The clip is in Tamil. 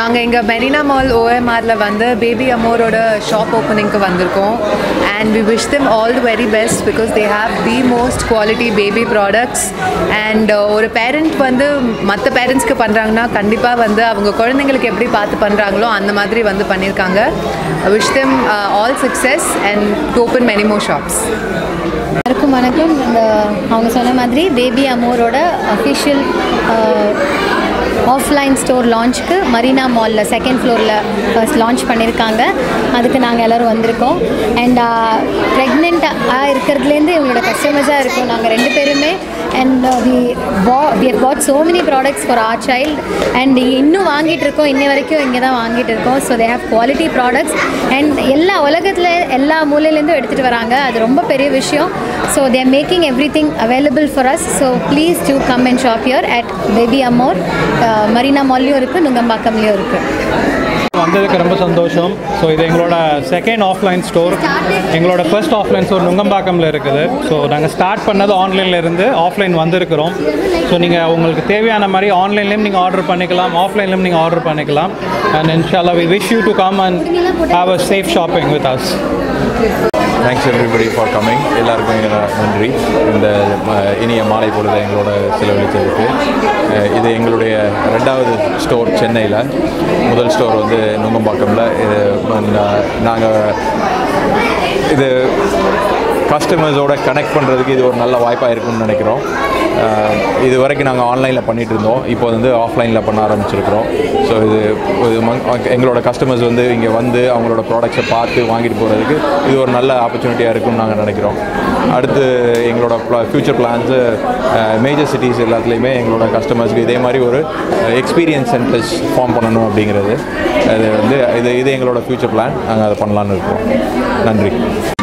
நாங்கள் இங்கே மெரினா மால் ஓஎம்ஆரில் வந்து பேபி அமோரோட ஷாப் ஓப்பனிங்க்கு வந்திருக்கோம் and we wish them all the very best because they have the most quality baby products and ஒரு பேரண்ட் வந்து மற்ற பேரண்ட்ஸ்க்கு பண்ணுறாங்கன்னா கண்டிப்பாக வந்து அவங்க குழந்தைங்களுக்கு எப்படி பார்த்து பண்ணுறாங்களோ அந்த மாதிரி வந்து பண்ணியிருக்காங்க wish them all success and open many more shops எல்லாருக்கும் வணக்கம் இந்த அவங்க சொன்ன மாதிரி பேபி அமோரோட அஃபிஷியல் ஆஃப்லைன் ஸ்டோர் லான்ச்சுக்கு மரீனா மாலில் செகண்ட் ஃப்ளோரில் ஃபர்ஸ்ட் லான்ச் பண்ணியிருக்காங்க அதுக்கு நாங்கள் எல்லோரும் வந்திருக்கோம் அண்ட் ப்ரெக்னெண்ட்டாக இருக்கிறதுலேருந்து இவங்களோட கஸ்டமர்ஸாக இருக்கும் நாங்கள் ரெண்டு பேருமே and we was we bought so many products for our child and இன்னும் வாங்கிட்டு இருக்கோம் இன்னி வரைக்கும் இங்கே தான் வாங்கிட்டு இருக்கோம் so they have quality products and எல்லா உலகத்தில் எல்லா மூலையிலேருந்தும் எடுத்துகிட்டு வராங்க அது ரொம்ப பெரிய விஷயம் so there making everything available for us so please do come and shop your at baby Amor Marina மால்லையும் இருக்குது நுங்கம்பாக்கம்லேயும் இருக்குது வந்ததுக்கு ரொம்ப சந்தோஷம் ஸோ இது எங்களோட செகண்ட் ஆஃப்லைன் ஸ்டோர் எங்களோட ஃபர்ஸ்ட் ஆஃப்லைன் ஸ்டோர் நுங்கம்பாக்கம்ல இருக்குது ஸோ நாங்கள் ஸ்டார்ட் பண்ணது ஆன்லைனில் இருந்து ஆஃப்லைன் வந்திருக்கிறோம் ஸோ நீங்கள் உங்களுக்கு தேவையான மாதிரி ஆன்லைன்லேயும் நீங்கள் ஆர்டர் பண்ணிக்கலாம் ஆஃப்லைன்லேயும் நீங்கள் ஆர்டர் பண்ணிக்கலாம் அண்ட் இன்ஷால்லா we wish you to come and have a safe shopping with us thanks everybody for coming எல்லாருக்கும் எங்க நன்றி இந்த ம, இனிய மாலை பொழுது எங்களோட செலவழித்ததுக்கு அஹ், இது எங்களுடைய ரெண்டாவது ஸ்டோர் சென்னையில் முதல் ஸ்டோர் வந்து நுங்கம்பாக்கமில் இது நாங்கள் இது கஸ்டமர்ஸோட கனெக்ட் பண்ணுறதுக்கு இது ஒரு நல்ல வாய்ப்பாக இருக்கும்னு நினைக்கிறோம் அஹ், இது வரைக்கும் நாங்கள் ஆன்லைனில் பண்ணிகிட்டு இருந்தோம் இப்போ வந்து ஆஃப்லைனில் பண்ண ஆரம்பிச்சிருக்கிறோம் ஸோ இது இது மங்- எங்களோட கஸ்டமர்ஸ் வந்து இங்கே வந்து அவங்களோட ப்ராடக்ட்ஸை பார்த்து வாங்கிட்டு போகிறதுக்கு இது ஒரு நல்ல ஆப்பர்ச்சுனிட்டியாக இருக்கும்னு நாங்கள் நினைக்கிறோம் அடுத்து எங்களோட ஃப்யூச்சர் பிளான்ஸு மேஜர் சிட்டிஸ் எல்லாத்துலேயுமே எங்களோட கஸ்டமர்ஸ்க்கு இதே மாதிரி ஒரு எக்ஸ்பீரியன்ஸ் சென்டர்ஸ் ஃபார்ம் பண்ணணும் அப்படிங்கிறது அது வந்து இது இது எங்களோட ஃப்யூச்சர் பிளான் நாங்கள் அதை பண்ணலான்னு இருக்கோம் நன்றி